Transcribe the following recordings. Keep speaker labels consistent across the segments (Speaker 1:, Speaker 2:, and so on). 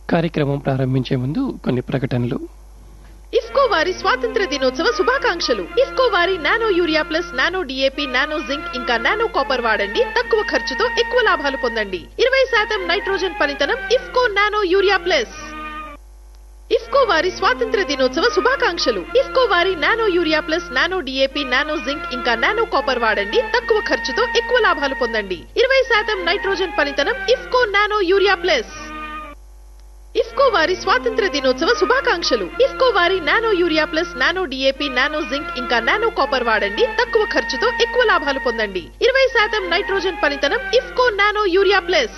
Speaker 1: కార్యక్రమం ప్రారంభించే ముందు కొన్ని ప్రకటనలు
Speaker 2: ఇఫ్కో వారి స్వాతంత్ర దినోత్సవ శుభాకాంక్షలు ఇఫ్కో వారి nano urea plus nano DAP nano zinc ఇంకా నానో కాపర్ వాడండి తక్కువ ఖర్చుతో ఎక్కువ లాభాలు పొందండి ఇరవై శాతం నైట్రోజన్ పనితనం IFFCO nano urea plus IFFCO వారి స్వాతంత్ర దినోత్సవ శుభాకాంక్షలు ఇఫ్కో వారి nano urea plus nano DAP nano zinc ఇంకా నానో కాపర్ వాడండి తక్కువ ఖర్చుతో ఎక్కువ లాభాలు పొందండి ఇరవై శాతం నైట్రోజన్ పనితనం IFFCO nano urea plus IFFCO వారి స్వాతంత్ర దినోత్సవ శుభాకాంక్షలు ఇఫ్కో వారి nano urea plus nano DAP nano zinc ఇంకా నానో కాపర్ వాడండి తక్కువ ఖర్చుతో ఎక్కువ లాభాలు పొందండి ఇరవై శాతం నైట్రోజన్ పనితనం IFFCO nano urea plus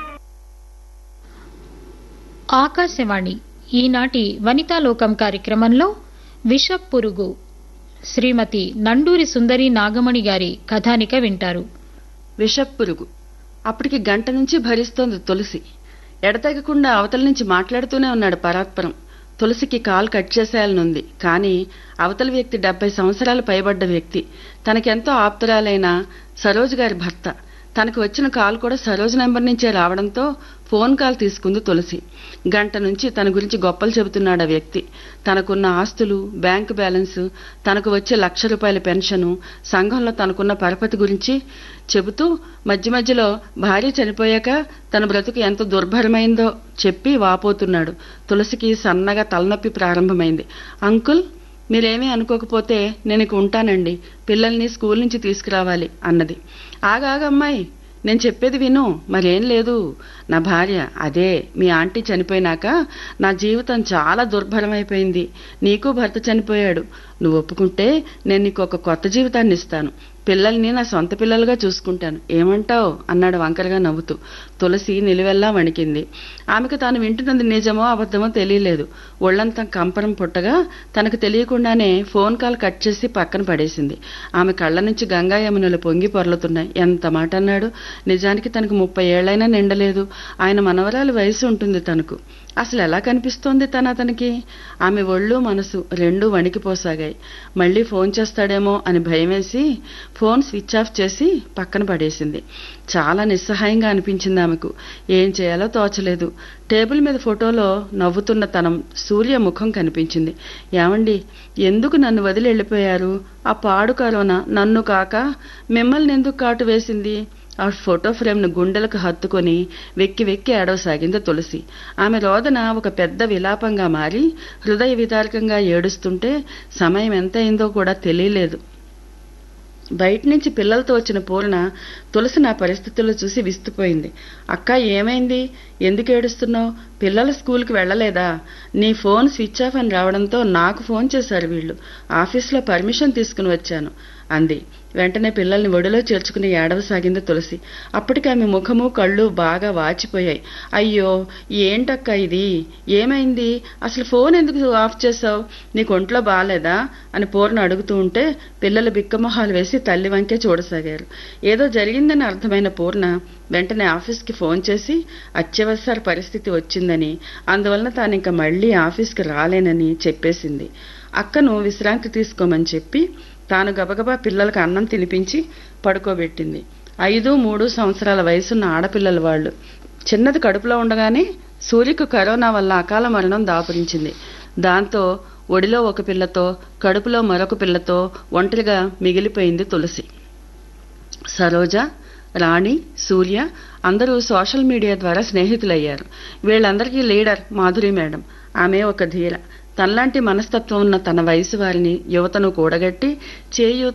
Speaker 3: Akashvani ఈనాటి వనితాలోకం కార్యక్రమంలో విషపురుగు శ్రీమతి నండూరి సుందరి నాగమణి గారి కథానిక వింటారు
Speaker 4: విషపురుగు అప్పటికి గంట నుంచి భరిస్తోంది తులసి ఎడతెగకుండా అవతల నుంచి మాట్లాడుతూనే ఉన్నాడు పరాత్పరం తులసికి కాల్ కట్ చేసేయాలనుంది కానీ అవతల వ్యక్తి డెబ్బై సంవత్సరాలు పైబడ్డ వ్యక్తి తనకెంతో ఆప్తురాలైన సరోజ్ గారి భర్త తనకు వచ్చిన కాల్ కూడా సరోజ్ నెంబర్ నుంచే రావడంతో ఫోన్ కాల్ తీసుకుంది తులసి గంట నుంచి తన గురించి గొప్పలు చెబుతున్నాడు ఆ వ్యక్తి తనకున్న ఆస్తులు బ్యాంకు బ్యాలెన్స్ తనకు వచ్చే లక్ష రూపాయల పెన్షను సంఘంలో తనకున్న పరపతి గురించి చెబుతూ మధ్య మధ్యలో భార్య చనిపోయాక తన బ్రతుకు ఎంత దుర్భరమైందో చెప్పి వాపోతున్నాడు తులసికి సన్నగా తలనొప్పి ప్రారంభమైంది అంకుల్ మీరేమీ అనుకోకపోతే నేను ఇక ఉంటానండి పిల్లల్ని స్కూల్ నుంచి తీసుకురావాలి అన్నది ఆగాగమ్మాయి నేను చెప్పేది విను మరేం లేదు నా భార్య అదే మీ ఆంటీ చనిపోయినాక నా జీవితం చాలా దుర్భరమైపోయింది నీకు భర్త చనిపోయాడు నువ్వు ఒప్పుకుంటే నేను నీకు ఒక కొత్త జీవితాన్ని ఇస్తాను పిల్లల్ని నా సొంత పిల్లలుగా చూసుకుంటాను ఏమంటావు అన్నాడు వంకరగా నవ్వుతూ తులసి నిలువెల్లా వణికింది ఆమెకు తాను వింటున్నది నిజమో అబద్ధమో తెలియలేదు ఒళ్ళంతా కంపరం పుట్టగా తనకు తెలియకుండానే ఫోన్ కాల్ కట్ చేసి పక్కన పడేసింది ఆమె కళ్ళ నుంచి గంగా యమునలు పొంగి పొర్లుతున్నాయి ఎంత మాట అన్నాడు నిజానికి తనకు ముప్పై ఏళ్లైనా నిండలేదు ఆయన మనవరాలి వయసు ఉంటుంది తనకు అసలు ఎలా కనిపిస్తోంది తన అతనికి ఆమె ఒళ్ళు మనసు రెండూ వణికిపోసాగాయి మళ్ళీ ఫోన్ చేస్తాడేమో అని భయమేసి ఫోన్ స్విచ్ ఆఫ్ చేసి పక్కన పడేసింది చాలా నిస్సహాయంగా అనిపించింది ఆమెకు ఏం చేయాలో తోచలేదు టేబుల్ మీద ఫోటోలో నవ్వుతున్న తన సూర్య ముఖం కనిపించింది ఏమండి ఎందుకు నన్ను వదిలి వెళ్ళిపోయారు ఆ పాడు కరోనా నన్ను కాక మిమ్మల్ని ఎందుకు కాటు వేసింది ఆ ఫోటో ఫ్రేమ్ను గుండెలకు హత్తుకొని వెక్కి వెక్కి ఏడవసాగింది తులసి ఆమె రోదన ఒక పెద్ద విలాపంగా మారి హృదయ విదారకంగా ఏడుస్తుంటే సమయం ఎంతైందో కూడా తెలియలేదు బయట నుంచి పిల్లలతో వచ్చిన పూర్ణ తులసి నా పరిస్థితుల్లో చూసి విస్తుపోయింది అక్క ఏమైంది ఎందుకు ఏడుస్తున్నావు పిల్లల స్కూల్కి వెళ్ళలేదా నీ ఫోన్ స్విచ్ ఆఫ్ అని రావడంతో నాకు ఫోన్ చేశారు వీళ్ళు ఆఫీస్లో పర్మిషన్ తీసుకుని వచ్చాను అంది వెంటనే పిల్లల్ని ఒడిలో చేర్చుకుని ఏడవసాగింది తులసి అప్పటికి ఆమె ముఖము కళ్ళు బాగా వాచిపోయాయి అయ్యో ఏంటక్క ఇది ఏమైంది అసలు ఫోన్ ఎందుకు ఆఫ్ చేసావు నీకు ఒంట్లో బాగాలేదా అని పూర్ణ అడుగుతూ ఉంటే పిల్లలు బిక్కమొహాలు వేసి తల్లి వంకే చూడసాగారు ఏదో జరిగిందని అర్థమైన పూర్ణ వెంటనే ఆఫీస్కి ఫోన్ చేసి అత్యవసర పరిస్థితి వచ్చిందని అందువలన తాను ఇంకా మళ్ళీ ఆఫీస్కి రాలేనని చెప్పేసింది అక్కను విశ్రాంతి తీసుకోమని చెప్పి తాను గబగబా పిల్లలకు అన్నం తినిపించి పడుకోబెట్టింది ఐదు మూడు సంవత్సరాల వయసున్న ఆడపిల్లల వాళ్ళు చిన్నది కడుపులో ఉండగానే సూర్యకు కరోనా వల్ల అకాల మరణం దాపురించింది దాంతో ఒడిలో ఒక పిల్లతో కడుపులో మరొక పిల్లతో ఒంటరిగా మిగిలిపోయింది తులసి సరోజ రాణి సూర్య అందరూ సోషల్ మీడియా ద్వారా స్నేహితులయ్యారు వీళ్ళందరికీ లీడర్ మాధురి మేడం ఆమె ఒక ధీర తనలాంటి మనస్తత్వం ఉన్న తన వయసు వారిని యువతను కూడగట్టి చేయూత